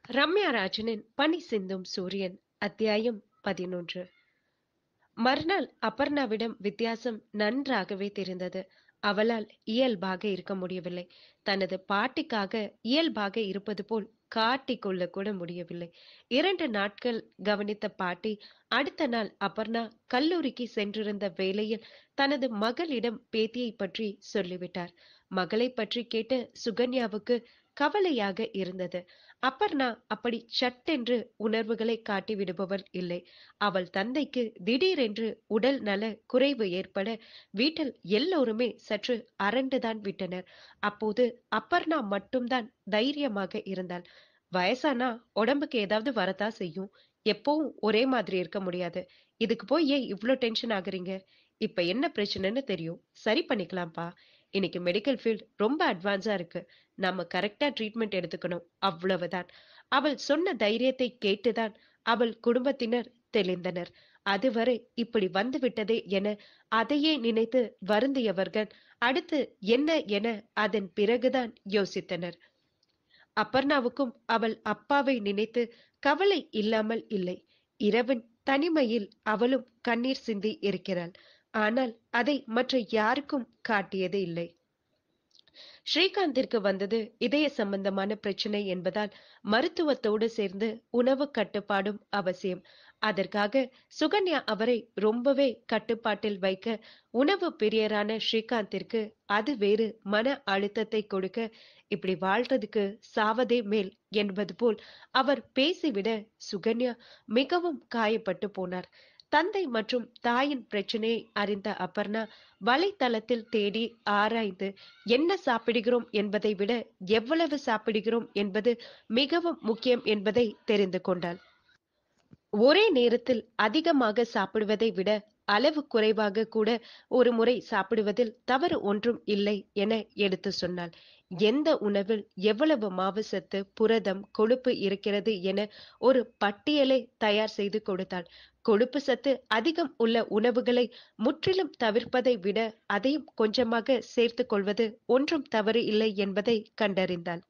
ரம்யா ராஜனின் பனி சிந்தும் சூரியன் அத்தியாயம் பதினொன்று மறுநாள் அபர்ணாவிடம் வித்தியாசம் நன்றாகவே தெரிந்தது அவளால் இயல்பாக இருக்க முடியவில்லை தனது பாட்டிக்காக இயல்பாக இருப்பது போல் காட்டிக்கொள்ள கூட முடியவில்லை இரண்டு நாட்கள் கவனித்த பாட்டி அடுத்த நாள் அபர்ணா கல்லூரிக்கு சென்றிருந்த வேளையில் தனது மகளிடம் பேத்தியை பற்றி சொல்லிவிட்டார் மகளை பற்றி கேட்ட சுகன்யாவுக்கு கவலையாக இருந்தது அபர்ணா அப்படி சட்டென்று உணர்வுகளை காட்டி விடுபவள் இல்லை அவள் தந்தைக்கு திடீரென்று உடல் நல குறைவு ஏற்பட வீட்டில் எல்லோருமே சற்று அரண்டுதான் விட்டனர் அப்போது அபர்ணா மட்டும்தான் தைரியமாக இருந்தாள் வயசானா உடம்புக்கு ஏதாவது வரதா செய்யும் எப்பவும் ஒரே மாதிரி இருக்க முடியாது இதுக்கு போய் ஏன் இவ்ளோ டென்ஷன் ஆகுறீங்க இப்ப என்ன பிரச்சனைன்னு தெரியும் சரி பண்ணிக்கலாம்ப்பா இன்னைக்கு மெடிக்கல் ஃபீல்ட் ரொம்ப அட்வான்ஸா இருக்கு நாம கரெக்டா ட்ரீட்மெண்ட் எடுத்துக்கணும் அவ்வளவுதான் அவள் சொன்ன தைரியத்தை கேட்டுதான் அவள் குடும்பத்தினர் தெளிந்தனர் அதுவரை இப்படி வந்து விட்டதே என அதையே நினைத்து வருந்தியவர்கள் அடுத்து என்ன என அதன் பிறகுதான் யோசித்தனர் அபர்ணாவுக்கும் அவள் அப்பாவை நினைத்து கவலை இல்லாமல் இல்லை இரவின் தனிமையில் அவளும் கண்ணீர் சிந்தி இருக்கிறாள் ஆனால் அதை மற்ற யாருக்கும் காட்டியது இல்லை ஸ்ரீகாந்திற்கு வந்தது இதய சம்பந்தமான பிரச்சனை என்பதால் மருத்துவத்தோடு சேர்ந்து உணவு கட்டுப்பாடும் அவசியம் அதற்காக சுகன்யா அவரை ரொம்பவே கட்டுப்பாட்டில் வைக்க உணவு பிரியரான ஸ்ரீகாந்திற்கு அது வேறு மன அழுத்தத்தை கொடுக்க இப்படி வாழ்றதுக்கு சாவதே மேல் என்பது போல் அவர் பேசிவிட சுகன்யா மிகவும் காயப்பட்டு போனார் தந்தை மற்றும் தாயின் பிரச்சனையை அறிந்த அபர்ணா வலைத்தளத்தில் தேடி ஆராய்ந்து என்ன சாப்பிடுகிறோம் என்பதை விட எவ்வளவு சாப்பிடுகிறோம் என்பது மிகவும் முக்கியம் என்பதை தெரிந்து கொண்டாள் ஒரே நேரத்தில் அதிகமாக சாப்பிடுவதை விட அளவு குறைவாக கூட ஒரு முறை சாப்பிடுவதில் தவறு ஒன்றும் இல்லை என எடுத்து சொன்னாள் எந்த உணவில் எவ்வளவு மாவு சத்து புரதம் கொழுப்பு இருக்கிறது என ஒரு பட்டியலை தயார் செய்து கொடுத்தாள் கொழுப்பு சத்து அதிகம் உள்ள உணவுகளை முற்றிலும் தவிர்ப்பதை விட அதையும் கொஞ்சமாக சேர்த்து கொள்வது ஒன்றும் தவறு இல்லை என்பதை கண்டறிந்தாள்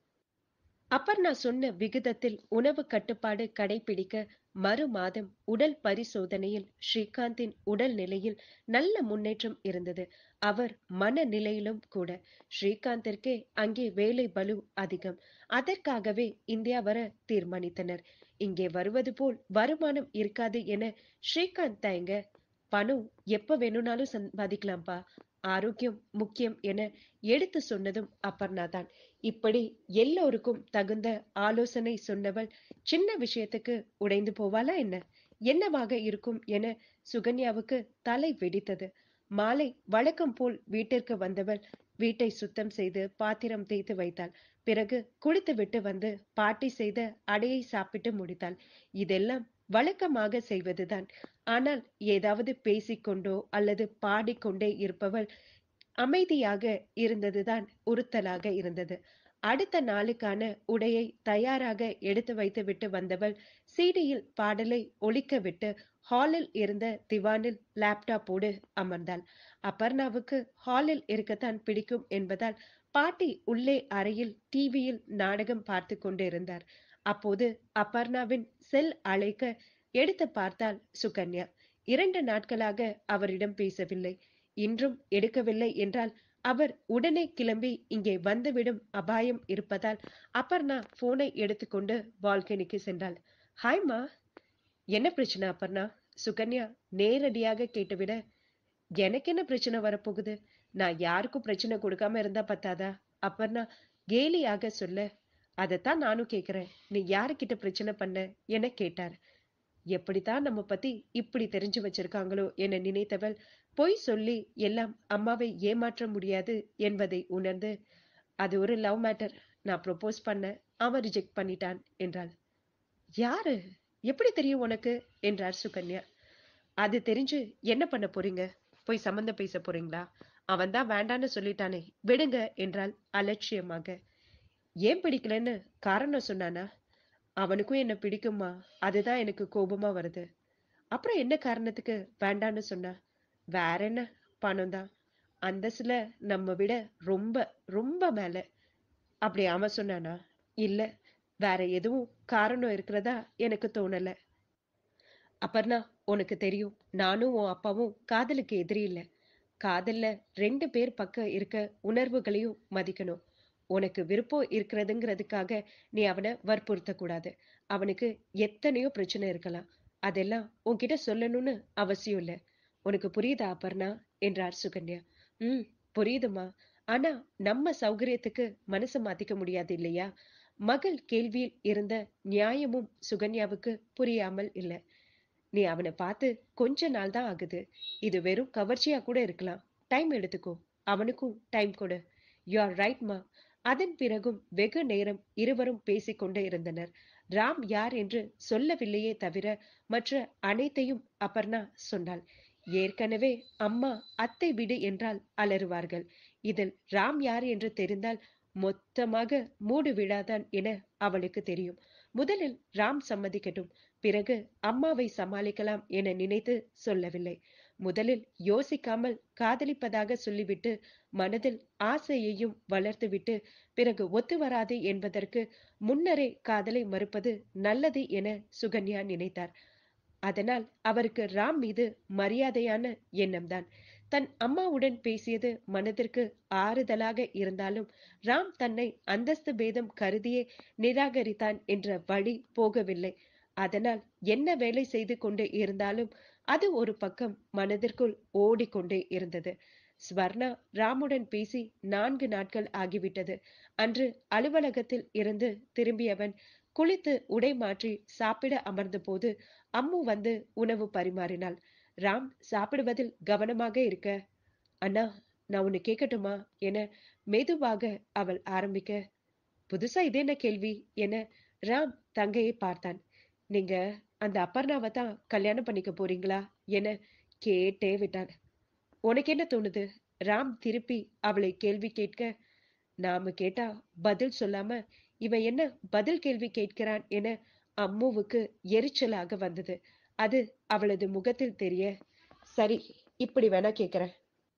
அபர்ணா சொன்ன விகிதத்தில் உணவு கட்டுப்பாடு கடைபிடிக்க மறு மாதம் உடல் பரிசோதனையில் ஸ்ரீகாந்தின் உடல் நிலையில் நல்ல முன்னேற்றம் இருந்தது அவர் மனநிலையிலும் கூட ஸ்ரீகாந்திற்கே அங்கே வேலை பலு அதிகம் அதற்காகவே இந்தியா வர தீர்மானித்தனர் இங்கே வருவது போல் வருமானம் இருக்காது என ஸ்ரீகாந்த் தயங்க பணம் எப்ப வேணும்னாலும் சம்பாதிக்கலாம்ப்பா ஆரோக்கியம் முக்கியம் என எடுத்து சொன்னதும் அபர்ணா தான் இப்படி எல்லோருக்கும் தகுந்த ஆலோசனை சொன்னவள் சின்ன விஷயத்துக்கு உடைந்து போவாளா என்ன என்னவாக இருக்கும் என சுகன்யாவுக்கு தலை வெடித்தது மாலை வழக்கம் போல் வீட்டிற்கு வந்தவள் வீட்டை சுத்தம் செய்து பாத்திரம் தேய்த்து வைத்தாள் பிறகு குளித்துவிட்டு வந்து பாட்டி செய்த அடையை சாப்பிட்டு முடித்தாள் இதெல்லாம் வழக்கமாக செய்வதுதான் ஆனால் ஏதாவது பேசிக்கொண்டோ அல்லது பாடிக்கொண்டே இருப்பவள் அமைதியாக இருந்ததுதான் உறுத்தலாக இருந்தது அடுத்த நாளுக்கான உடையை தயாராக எடுத்து வைத்து விட்டு வந்தவள் சீடியில் பாடலை ஒலிக்க விட்டு ஹாலில் இருந்த திவானில் லேப்டாப்போடு அமர்ந்தாள் அபர்ணாவுக்கு ஹாலில் இருக்கத்தான் பிடிக்கும் என்பதால் பாட்டி உள்ளே அறையில் டிவியில் நாடகம் பார்த்து கொண்டிருந்தார் அப்போது அபர்ணாவின் செல் அழைக்க எடுத்து பார்த்தால் சுகன்யா இரண்டு நாட்களாக அவரிடம் பேசவில்லை இன்றும் எடுக்கவில்லை என்றால் அவர் உடனே கிளம்பி இங்கே வந்துவிடும் அபாயம் இருப்பதால் அபர்ணா போனை எடுத்துக்கொண்டு பால்கனிக்கு சென்றாள் ஹாய்மா என்ன பிரச்சனை அபர்ணா சுகன்யா நேரடியாக கேட்டுவிட எனக்கு என்ன பிரச்சனை வரப்போகுது நான் யாருக்கும் பிரச்சனை கொடுக்காம இருந்தா பத்தாதா அபர்ணா கேலியாக சொல்ல அதைத்தான் நானும் கேக்குறேன் நீ யாருக்கிட்ட பிரச்சனை பண்ண என கேட்டார் எப்படித்தான் நம்ம பத்தி இப்படி தெரிஞ்சு வச்சிருக்காங்களோ என நினைத்தவள் பொய் சொல்லி எல்லாம் அம்மாவை ஏமாற்ற முடியாது என்பதை உணர்ந்து அது ஒரு லவ் மேட்டர் நான் ப்ரொபோஸ் பண்ண அவன் ரிஜெக்ட் பண்ணிட்டான் என்றாள் யாரு எப்படி தெரியும் உனக்கு என்றார் சுகன்யா அது தெரிஞ்சு என்ன பண்ண போறீங்க போய் சம்மந்தம் பேச போறீங்களா அவன் தான் வேண்டான்னு சொல்லிட்டானே விடுங்க என்றால் அலட்சியமாக ஏன் பிடிக்கலன்னு காரணம் சொன்னானா அவனுக்கும் என்ன பிடிக்குமா அதுதான் எனக்கு கோபமா வருது அப்புறம் என்ன காரணத்துக்கு வேண்டான்னு சொன்னா வேற என்ன பணம் தான் அந்தஸ்துல நம்ம விட ரொம்ப ரொம்ப மேல அப்படி அவன் சொன்னானா இல்ல வேற எதுவும் காரணம் இருக்கிறதா எனக்கு தோணல அப்பர்ணா உனக்கு தெரியும் நானும் உன் அப்பாவும் காதலுக்கு எதிரி இல்ல காதல்ல ரெண்டு பேர் பக்கம் இருக்க உணர்வுகளையும் மதிக்கணும் உனக்கு விருப்பம் இருக்கிறதுங்கிறதுக்காக நீ அவனை வற்புறுத்த கூடாது அவனுக்கு எத்தனையோ பிரச்சனை இருக்கலாம் அதெல்லாம் உன்கிட்ட சொல்லணும்னு அவசியம் இல்ல உனக்கு புரியுதா அப்பர்ணா என்றார் சுகன்யா ம் புரியுதுமா ஆனா நம்ம சௌகரியத்துக்கு மனசு மாத்திக்க முடியாது இல்லையா மகள் கேள்வியில் இருந்த நியாயமும் சுகன்யாவுக்கு புரியாமல் இல்ல நீ அவனை பார்த்து கொஞ்ச நாள் தான் ஆகுது இது வெறும் கவர்ச்சியா கூட இருக்கலாம் டைம் எடுத்துக்கோ அவனுக்கும் டைம் கொடு யூ ஆர் ரைட் மா அதன் பிறகும் வெகு நேரம் இருவரும் பேசிக்கொண்டே இருந்தனர் ராம் யார் என்று சொல்லவில்லையே தவிர மற்ற அனைத்தையும் அபர்ணா சொன்னாள் ஏற்கனவே அம்மா அத்தை விடு என்றால் அலறுவார்கள் இதில் ராம் யார் என்று தெரிந்தால் மொத்தமாக மூடு விழாதான் என அவளுக்கு தெரியும் முதலில் ராம் சம்மதிக்கட்டும் பிறகு அம்மாவை சமாளிக்கலாம் என நினைத்து சொல்லவில்லை முதலில் யோசிக்காமல் காதலிப்பதாக சொல்லிவிட்டு மனதில் ஆசையையும் வளர்த்துவிட்டு பிறகு ஒத்து வராது என்பதற்கு முன்னரே காதலை மறுப்பது நல்லது என சுகன்யா நினைத்தார் அதனால் அவருக்கு ராம் மீது மரியாதையான எண்ணம்தான் தன் அம்மாவுடன் பேசியது மனதிற்கு ஆறுதலாக இருந்தாலும் ராம் தன்னை அந்தஸ்து பேதம் கருதியே நிராகரித்தான் என்ற வழி போகவில்லை அதனால் என்ன வேலை செய்து கொண்டு இருந்தாலும் அது ஒரு பக்கம் மனதிற்குள் ஓடிக்கொண்டே இருந்தது ஸ்வர்ணா ராமுடன் பேசி நான்கு நாட்கள் ஆகிவிட்டது அன்று அலுவலகத்தில் இருந்து திரும்பியவன் குளித்து உடை மாற்றி சாப்பிட அமர்ந்த போது அம்மு வந்து உணவு பரிமாறினாள் ராம் சாப்பிடுவதில் கவனமாக இருக்க அண்ணா நான் உன்னை கேட்கட்டுமா என மெதுவாக அவள் ஆரம்பிக்க புதுசா இது என்ன கேள்வி என ராம் தங்கையை பார்த்தான் நீங்க அந்த அப்பர்ணாவை தான் கல்யாணம் பண்ணிக்க போறீங்களா என கேட்டே விட்டான் உனக்கு என்ன தோணுது ராம் திருப்பி அவளை கேள்வி கேட்க நாம கேட்டா பதில் சொல்லாம இவன் என்ன பதில் கேள்வி கேட்கிறான் என அம்முவுக்கு எரிச்சலாக வந்தது அது அவளது முகத்தில் தெரிய சரி இப்படி வேணா கேக்குறேன்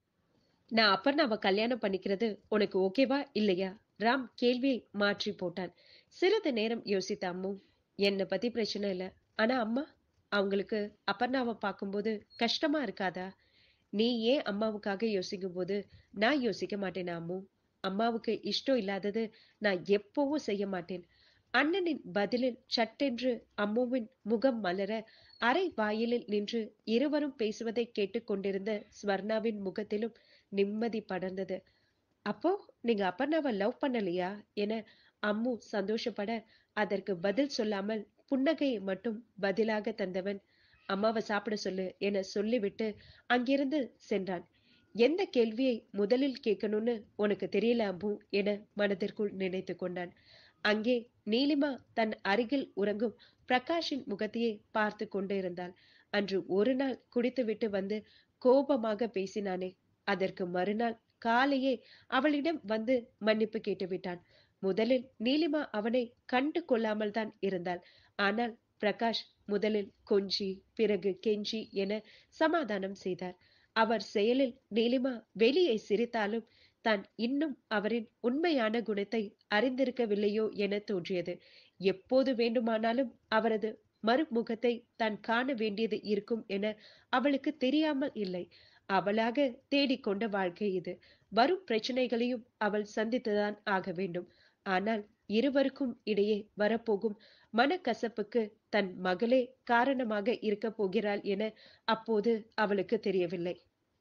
நான் அப்பர்ணாவை கல்யாணம் பண்ணிக்கிறது உனக்கு ஓகேவா இல்லையா ராம் கேள்வியை மாற்றி போட்டான் சிறிது நேரம் யோசித்த அம்மு என்னை பத்தி பிரச்சனை இல்ல ஆனா அம்மா அவங்களுக்கு அப்பர்ணாவை பார்க்கும்போது கஷ்டமா இருக்காதா நீ ஏன் அம்மாவுக்காக யோசிக்கும் போது நான் யோசிக்க மாட்டேன் அம்மு அம்மாவுக்கு இஷ்டம் இல்லாதது நான் எப்பவும் செய்ய மாட்டேன் அண்ணனின் பதிலில் சட்டென்று அம்முவின் முகம் மலர அரை வாயிலில் நின்று இருவரும் பேசுவதை கேட்டுக்கொண்டிருந்த ஸ்வர்ணாவின் முகத்திலும் நிம்மதி படர்ந்தது அப்போ நீங்க அப்பர்ணாவை லவ் பண்ணலையா என அம்மு சந்தோஷப்பட அதற்கு பதில் சொல்லாமல் புன்னகையை மட்டும் பதிலாக தந்தவன் அம்மாவை சாப்பிட சொல்லு என சொல்லிவிட்டு அங்கிருந்து சென்றான் எந்த கேள்வியை முதலில் கேட்கணும்னு உனக்கு தெரியல அம்மு என மனதிற்குள் நினைத்து கொண்டான் அங்கே நீலிமா தன் அருகில் உறங்கும் பிரகாஷின் முகத்தையே பார்த்து கொண்டு இருந்தாள் அன்று ஒரு நாள் குடித்துவிட்டு வந்து கோபமாக பேசினானே அதற்கு மறுநாள் காலையே அவளிடம் வந்து மன்னிப்பு கேட்டு விட்டான் முதலில் நீலிமா அவனை கண்டு கொள்ளாமல் தான் இருந்தாள் ஆனால் பிரகாஷ் முதலில் கொஞ்சி பிறகு கெஞ்சி என சமாதானம் செய்தார் அவர் செயலில் நீலிமா வெளியே சிரித்தாலும் தான் இன்னும் அவரின் உண்மையான குணத்தை அறிந்திருக்கவில்லையோ என தோன்றியது எப்போது வேண்டுமானாலும் அவரது மறுமுகத்தை தான் காண வேண்டியது இருக்கும் என அவளுக்கு தெரியாமல் இல்லை அவளாக தேடிக்கொண்ட வாழ்க்கை இது வரும் பிரச்சனைகளையும் அவள் சந்தித்துதான் ஆக வேண்டும் ஆனால் இருவருக்கும் இடையே வரப்போகும் மனக்கசப்புக்கு தன் மகளே காரணமாக இருக்க போகிறாள் என அப்போது அவளுக்கு தெரியவில்லை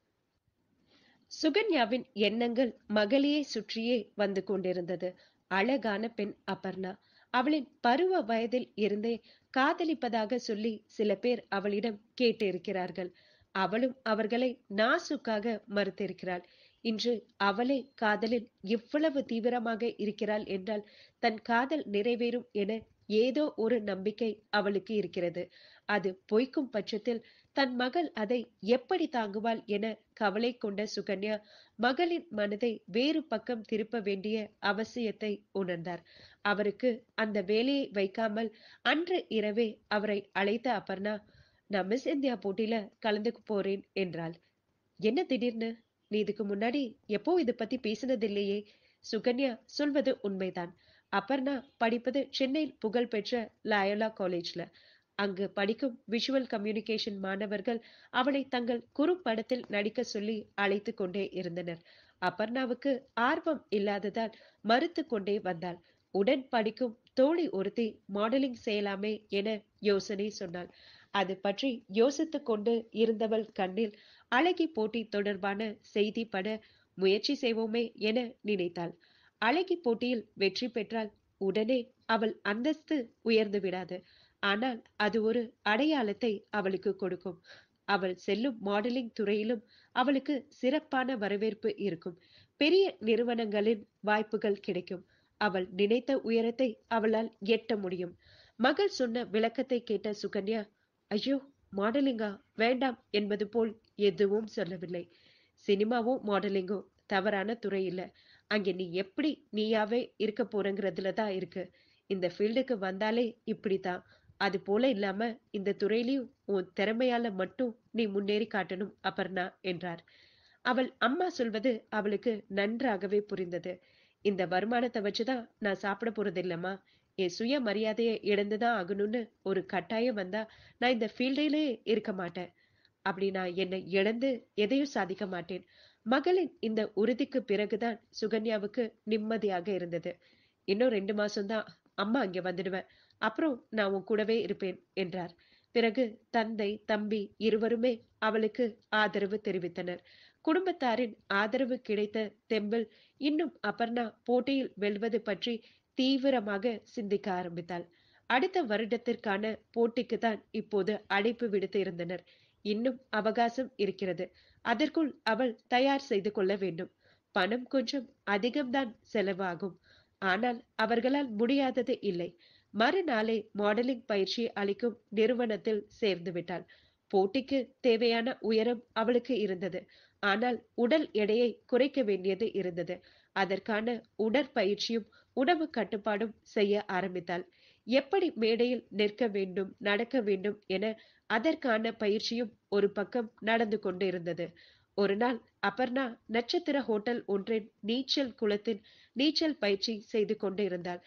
சுகன்யாவின் எண்ணங்கள் மகளையே சுற்றியே வந்து கொண்டிருந்தது அழகான பெண் அபர்ணா அவளின் பருவ வயதில் இருந்தே காதலிப்பதாக சொல்லி சில பேர் அவளிடம் கேட்டிருக்கிறார்கள் அவளும் அவர்களை நாசுக்காக மறுத்திருக்கிறாள் இன்று அவளே காதலில் இவ்வளவு தீவிரமாக இருக்கிறாள் என்றால் தன் காதல் நிறைவேறும் என ஏதோ ஒரு நம்பிக்கை அவளுக்கு இருக்கிறது அது பொய்க்கும் பட்சத்தில் தன் மகள் அதை எப்படி தாங்குவாள் என கவலை கொண்ட சுகன்யா மகளின் மனதை வேறு பக்கம் திருப்ப வேண்டிய அவசியத்தை உணர்ந்தார் அவருக்கு அந்த வேலையை வைக்காமல் அன்று இரவே அவரை அழைத்த அபர்ணா நான் மிஸ் இந்தியா போட்டியில கலந்துக்க போறேன் என்றாள் என்ன திடீர்னு நீ இதுக்கு முன்னாடி எப்போ இதை பத்தி பேசினதில்லையே சுகன்யா சொல்வது உண்மைதான் அபர்ணா படிப்பது சென்னையில் புகழ்பெற்ற லயோலா காலேஜ்ல அங்கு படிக்கும் விஷுவல் கம்யூனிகேஷன் மாணவர்கள் அவளை தங்கள் குறும்படத்தில் நடிக்க சொல்லி அழைத்து கொண்டே இருந்தனர் அபர்ணாவுக்கு ஆர்வம் இல்லாததால் மறுத்து கொண்டே வந்தாள் உடன் படிக்கும் தோழி ஒருத்தி மாடலிங் செய்யலாமே என யோசனை சொன்னாள் அது பற்றி யோசித்துக் கொண்டு இருந்தவள் கண்ணில் அழகி போட்டி தொடர்பான செய்தி பட முயற்சி செய்வோமே என நினைத்தாள் அழகி போட்டியில் வெற்றி பெற்றால் உடனே அவள் அந்தஸ்து உயர்ந்து விடாது ஆனால் அது ஒரு அடையாளத்தை அவளுக்கு கொடுக்கும் அவள் செல்லும் மாடலிங் துறையிலும் அவளுக்கு சிறப்பான வரவேற்பு இருக்கும் பெரிய நிறுவனங்களின் வாய்ப்புகள் கிடைக்கும் அவள் நினைத்த உயரத்தை அவளால் எட்ட முடியும் மகள் சொன்ன விளக்கத்தை கேட்ட சுகன்யா ஐயோ மாடலிங்கா வேண்டாம் என்பது போல் எதுவும் சொல்லவில்லை சினிமாவோ மாடலிங்கோ தவறான துறை இல்ல அங்க நீ எப்படி நீயாவே இருக்க போறங்கிறதுல தான் இருக்கு இந்த ஃபீல்டுக்கு வந்தாலே இப்படித்தான் அது போல இல்லாம இந்த துறையிலையும் உன் திறமையால மட்டும் நீ முன்னேறி காட்டணும் அபர்ணா என்றார் அவள் அம்மா சொல்வது அவளுக்கு நன்றாகவே புரிந்தது இந்த வருமானத்தை வச்சுதான் நான் சாப்பிட போறது இல்லம்மா என் சுய மரியாதையை இழந்துதான் ஆகணும்னு ஒரு கட்டாயம் வந்தா நான் இந்த ஃபீல்டிலே இருக்க மாட்டேன் அப்படி நான் என்னை இழந்து எதையும் சாதிக்க மாட்டேன் மகளின் இந்த உறுதிக்கு பிறகுதான் சுகன்யாவுக்கு நிம்மதியாக இருந்தது இன்னும் ரெண்டு மாசம்தான் அம்மா அங்க வந்துடுவேன் அப்புறம் நான் உன் கூடவே இருப்பேன் என்றார் பிறகு தந்தை தம்பி இருவருமே அவளுக்கு ஆதரவு தெரிவித்தனர் குடும்பத்தாரின் ஆதரவு கிடைத்த தெம்பில் இன்னும் அபர்ணா போட்டியில் வெல்வது பற்றி தீவிரமாக சிந்திக்க ஆரம்பித்தாள் அடுத்த வருடத்திற்கான போட்டிக்கு தான் இப்போது அழைப்பு விடுத்து இருந்தனர் இன்னும் அவகாசம் இருக்கிறது அதற்குள் அவள் தயார் செய்து கொள்ள வேண்டும் பணம் கொஞ்சம் அதிகம்தான் செலவாகும் ஆனால் அவர்களால் முடியாதது இல்லை மறுநாளே மாடலிங் பயிற்சி அளிக்கும் நிறுவனத்தில் சேர்ந்து விட்டாள் போட்டிக்கு தேவையான உயரம் அவளுக்கு இருந்தது ஆனால் உடல் எடையை குறைக்க வேண்டியது இருந்தது அதற்கான உடற்பயிற்சியும் உணவு கட்டுப்பாடும் செய்ய ஆரம்பித்தாள் எப்படி மேடையில் நிற்க வேண்டும் நடக்க வேண்டும் என அதற்கான பயிற்சியும் ஒரு பக்கம் நடந்து கொண்டு இருந்தது ஒரு நாள் அபர்ணா நட்சத்திர ஹோட்டல் ஒன்றின் நீச்சல் குளத்தின் நீச்சல் பயிற்சி செய்து கொண்டு இருந்தாள்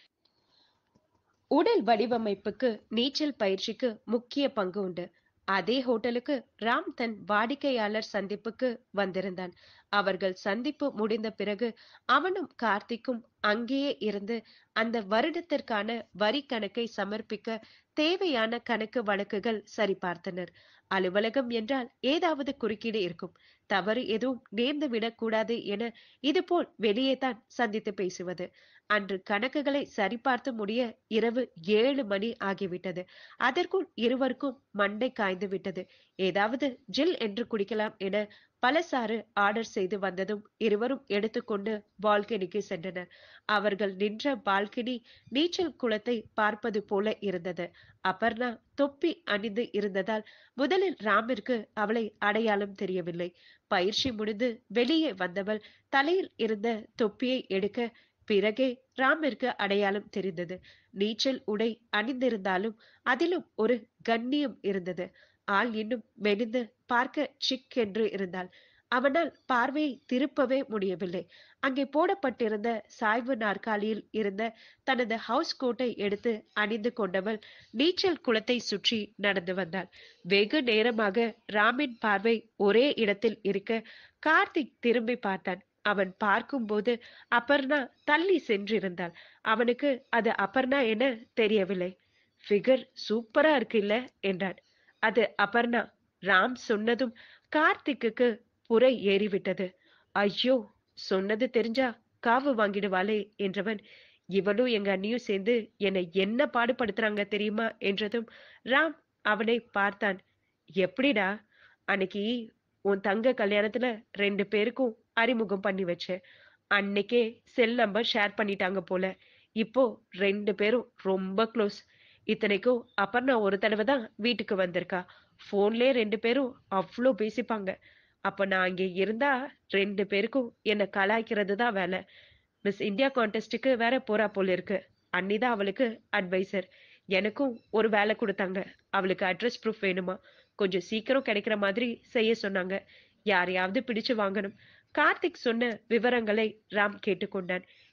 உடல் வடிவமைப்புக்கு நீச்சல் பயிற்சிக்கு முக்கிய பங்கு உண்டு அதே ஹோட்டலுக்கு ராம் தன் வாடிக்கையாளர் சந்திப்புக்கு வந்திருந்தான் அவர்கள் சந்திப்பு முடிந்த பிறகு அவனும் கார்த்திக்கும் அங்கேயே இருந்து அந்த வருடத்திற்கான வரி கணக்கை சமர்ப்பிக்க தேவையான கணக்கு வழக்குகள் சரிபார்த்தனர் அலுவலகம் என்றால் ஏதாவது குறுக்கீடு இருக்கும் தவறு எதுவும் நேர்ந்து விடக்கூடாது என இதுபோல் வெளியே தான் சந்தித்து பேசுவது அன்று கணக்குகளை சரிபார்த்து முடிய இரவு ஏழு மணி ஆகிவிட்டது அதற்குள் இருவருக்கும் மண்டை காய்ந்து விட்டது ஏதாவது ஜில் என்று குடிக்கலாம் என பலசாறு ஆர்டர் செய்து வந்ததும் இருவரும் எடுத்துக்கொண்டு பால்கனிக்கு சென்றனர் அவர்கள் நின்ற பால்கனி நீச்சல் குளத்தை பார்ப்பது போல இருந்தது அபர்ணா தொப்பி அணிந்து இருந்ததால் முதலில் ராமிற்கு அவளை அடையாளம் தெரியவில்லை பயிற்சி முடிந்து வெளியே வந்தவள் தலையில் இருந்த தொப்பியை எடுக்க பிறகே ராமிற்கு அடையாளம் தெரிந்தது நீச்சல் உடை அணிந்திருந்தாலும் அதிலும் ஒரு கண்ணியம் இருந்தது ஆள் இன்னும் மெலிந்து பார்க்க சிக் என்று இருந்தாள் அவனால் பார்வையை திருப்பவே முடியவில்லை அங்கே போடப்பட்டிருந்த சாய்வு நாற்காலியில் இருந்த தனது ஹவுஸ் கோட்டை எடுத்து அணிந்து கொண்டவள் நீச்சல் குளத்தை சுற்றி நடந்து வந்தாள் வெகு நேரமாக ராமின் பார்வை ஒரே இடத்தில் இருக்க கார்த்திக் திரும்பி பார்த்தான் அவன் பார்க்கும்போது அபர்ணா தள்ளி சென்றிருந்தாள் அவனுக்கு அது அபர்ணா என தெரியவில்லை ஃபிகர் சூப்பரா இருக்கு இல்ல என்றான் அது அபர்ணா ராம் சொன்னதும் கார்த்திக்குக்கு புரை ஏறிவிட்டது ஐயோ சொன்னது தெரிஞ்சா காவு வாங்கிடுவாளே என்றவன் இவனும் எங்க அண்ணியும் சேர்ந்து என்னை என்ன பாடுபடுத்துறாங்க தெரியுமா என்றதும் ராம் அவனை பார்த்தான் எப்படிடா அன்னைக்கு உன் தங்க கல்யாணத்துல ரெண்டு பேருக்கும் அறிமுகம் பண்ணி வச்சேன் அன்னைக்கே செல் நம்பர் ஷேர் பண்ணிட்டாங்க போல இப்போ ரெண்டு பேரும் ரொம்ப க்ளோஸ் இத்தனைக்கும் அபர்ணா ஒரு தடவை தான் வீட்டுக்கு வந்திருக்கா போன்லயே ரெண்டு பேரும் அவ்வளோ பேசிப்பாங்க அப்ப நான் அங்கே இருந்தா ரெண்டு பேருக்கும் என்ன கலாய்க்கிறது தான் வேலை மிஸ் இந்தியா கான்டெஸ்ட்டுக்கு வேற போறா போல இருக்கு அன்னிதான் அவளுக்கு அட்வைசர் எனக்கும் ஒரு வேலை கொடுத்தாங்க அவளுக்கு அட்ரஸ் ப்ரூஃப் வேணுமா கொஞ்சம் சீக்கிரம் கிடைக்கிற மாதிரி செய்ய சொன்னாங்க யாரையாவது பிடிச்சு வாங்கணும் கார்த்திக் சொன்ன விவரங்களை ராம் கேட்டுக்கொண்டான்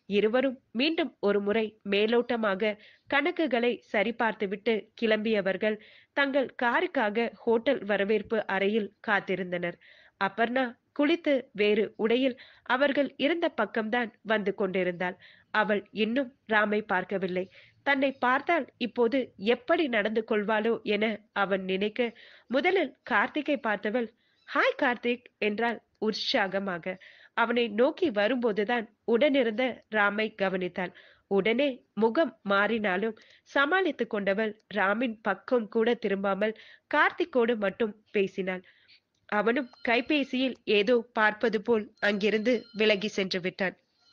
இருவரும் மீண்டும் ஒரு முறை மேலோட்டமாக கணக்குகளை சரிபார்த்துவிட்டு கிளம்பியவர்கள் தங்கள் காருக்காக ஹோட்டல் வரவேற்பு அறையில் காத்திருந்தனர் அபர்ணா குளித்து வேறு உடையில் அவர்கள் இருந்த பக்கம்தான் வந்து கொண்டிருந்தாள் அவள் இன்னும் ராமை பார்க்கவில்லை தன்னை பார்த்தால் இப்போது எப்படி நடந்து கொள்வாளோ என அவன் நினைக்க முதலில் கார்த்திகை பார்த்தவள் ஹாய் கார்த்திக் என்றாள் உற்சாகமாக அவனை நோக்கி வரும்போதுதான் உடனிருந்த ராமை கவனித்தாள் உடனே முகம் மாறினாலும் சமாளித்துக் கொண்டவள் ராமின் பக்கம் கூட திரும்பாமல் கார்த்திக்கோடு மட்டும் பேசினாள் அவனும் கைபேசியில் ஏதோ பார்ப்பது போல் அங்கிருந்து விலகி சென்று விட்டான்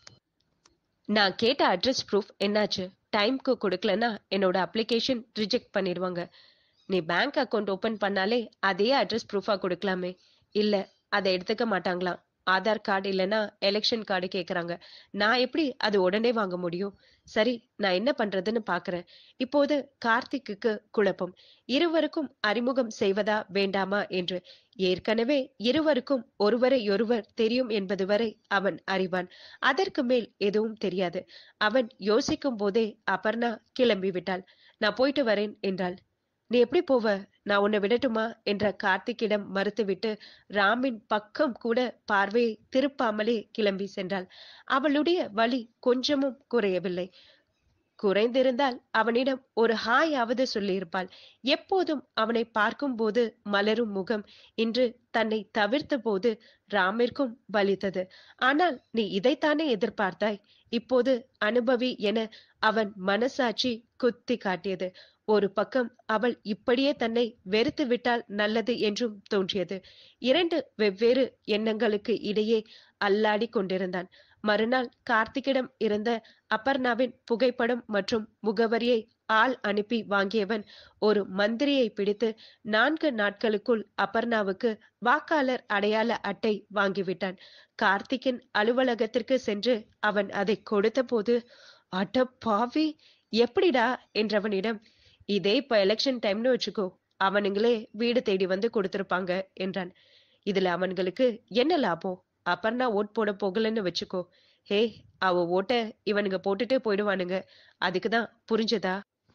நான் கேட்ட அட்ரஸ் ப்ரூஃப் என்னாச்சு டைம்க்கு கொடுக்கலனா என்னோட அப்ளிகேஷன் ரிஜெக்ட் பண்ணிடுவாங்க நீ பேங்க் அக்கவுண்ட் ஓபன் பண்ணாலே அதே அட்ரஸ் ப்ரூஃபா கொடுக்கலாமே இல்ல அதை எடுத்துக்க மாட்டாங்களாம் ஆதார் கார்டு இல்லனா எலெக்ஷன் கார்டு கேக்குறாங்க நான் எப்படி அது உடனே வாங்க முடியும் சரி நான் என்ன பண்றதுன்னு பாக்குறேன் இப்போது கார்த்திக்குக்கு குழப்பம் இருவருக்கும் அறிமுகம் செய்வதா வேண்டாமா என்று ஏற்கனவே இருவருக்கும் ஒருவரையொருவர் தெரியும் என்பது வரை அவன் அறிவான் அதற்கு மேல் எதுவும் தெரியாது அவன் யோசிக்கும் போதே அபர்ணா கிளம்பி விட்டாள் நான் போயிட்டு வரேன் என்றாள் நீ எப்படி போவ நான் உன்னை விடட்டுமா என்ற கார்த்திக்கிடம் மறுத்துவிட்டு ராமின் பக்கம் கூட பார்வையை திருப்பாமலே கிளம்பி சென்றாள் அவளுடைய வலி கொஞ்சமும் குறையவில்லை குறைந்திருந்தால் அவனிடம் ஒரு ஹாயாவது சொல்லியிருப்பாள் எப்போதும் அவனை பார்க்கும்போது மலரும் முகம் இன்று தன்னை தவிர்த்த போது ராமிற்கும் வலித்தது ஆனால் நீ இதைத்தானே எதிர்பார்த்தாய் இப்போது அனுபவி என அவன் மனசாட்சி குத்தி காட்டியது ஒரு பக்கம் அவள் இப்படியே தன்னை வெறுத்து விட்டால் நல்லது என்றும் தோன்றியது இரண்டு வெவ்வேறு எண்ணங்களுக்கு இடையே அல்லாடி கொண்டிருந்தான் மறுநாள் கார்த்திக்கிடம் இருந்த அபர்ணாவின் புகைப்படம் மற்றும் முகவரியை ஆள் அனுப்பி வாங்கியவன் ஒரு மந்திரியை பிடித்து நான்கு நாட்களுக்குள் அபர்ணாவுக்கு வாக்காளர் அடையாள அட்டை வாங்கிவிட்டான் கார்த்திக்கின் அலுவலகத்திற்கு சென்று அவன் அதை கொடுத்த போது அட பாவி எப்படிடா என்றவனிடம் இதே இப்ப எலெக்ஷன் டைம்னு வச்சுக்கோ அவனுங்களே வீடு தேடி வந்து கொடுத்திருப்பாங்க என்றான் இதுல அவன்களுக்கு என்ன லாபம் அபர்ணா ஓட் போட போகலன்னு வச்சுக்கோ ஹே அவ ஓட்ட இவனுங்க போட்டுட்டே போயிடுவானுங்க அதுக்குதான் புரிஞ்சதா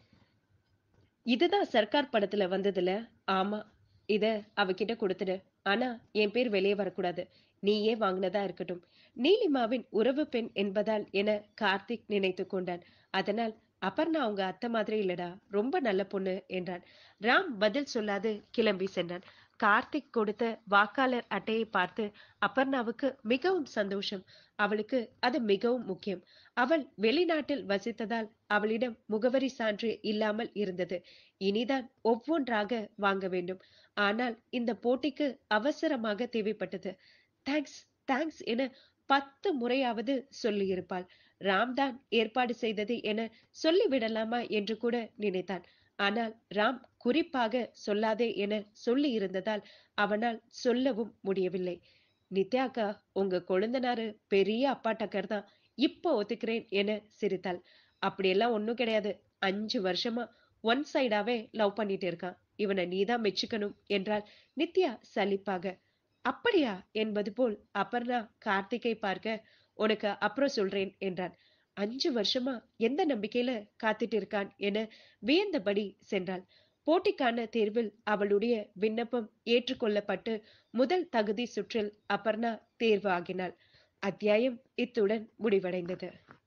இதுதான் சர்க்கார் படத்துல வந்ததுல ஆமா இத அவகிட்ட கொடுத்துடு ஆனா என் பேர் வெளியே வரக்கூடாது நீயே வாங்கினதா இருக்கட்டும் நீலிமாவின் உறவு பெண் என்பதால் என கார்த்திக் நினைத்து கொண்டான் அதனால் அபர்ணா அவங்க அத்தை மாதிரி இல்லடா ரொம்ப நல்ல பொண்ணு என்றான் ராம் பதில் சொல்லாது கிளம்பி சென்றான் கார்த்திக் கொடுத்த வாக்காளர் அட்டையை பார்த்து அபர்ணாவுக்கு மிகவும் சந்தோஷம் அவளுக்கு அது மிகவும் முக்கியம் அவள் வெளிநாட்டில் வசித்ததால் அவளிடம் முகவரி சான்று இல்லாமல் இருந்தது இனிதான் ஒவ்வொன்றாக வாங்க வேண்டும் ஆனால் இந்த போட்டிக்கு அவசரமாக தேவைப்பட்டது தேங்க்ஸ் தேங்க்ஸ் என பத்து முறையாவது சொல்லியிருப்பாள் ராம்தான் ஏற்பாடு செய்தது என சொல்லிவிடலாமா என்று கூட நினைத்தான் ஆனால் ராம் குறிப்பாக சொல்லாதே என சொல்லி இருந்ததால் அவனால் சொல்லவும் முடியவில்லை நித்யாக்கா உங்க கொழுந்தனாரு பெரிய அப்பா டக்கர் தான் இப்போ ஒத்துக்கிறேன் என சிரித்தாள் அப்படியெல்லாம் ஒண்ணும் கிடையாது அஞ்சு வருஷமா ஒன் சைடாவே லவ் பண்ணிட்டு இருக்கான் இவனை நீதான் மெச்சுக்கணும் என்றால் நித்யா சலிப்பாக அப்படியா என்பது போல் அபர்ணா கார்த்திகை பார்க்க உனக்கு அப்புறம் சொல்றேன் என்றான் அஞ்சு வருஷமா எந்த நம்பிக்கையில காத்துட்டு இருக்கான் என வியந்தபடி சென்றாள் போட்டிக்கான தேர்வில் அவளுடைய விண்ணப்பம் ஏற்றுக்கொள்ளப்பட்டு முதல் தகுதி சுற்றில் அபர்ணா தேர்வு ஆகினாள் அத்தியாயம் இத்துடன் முடிவடைந்தது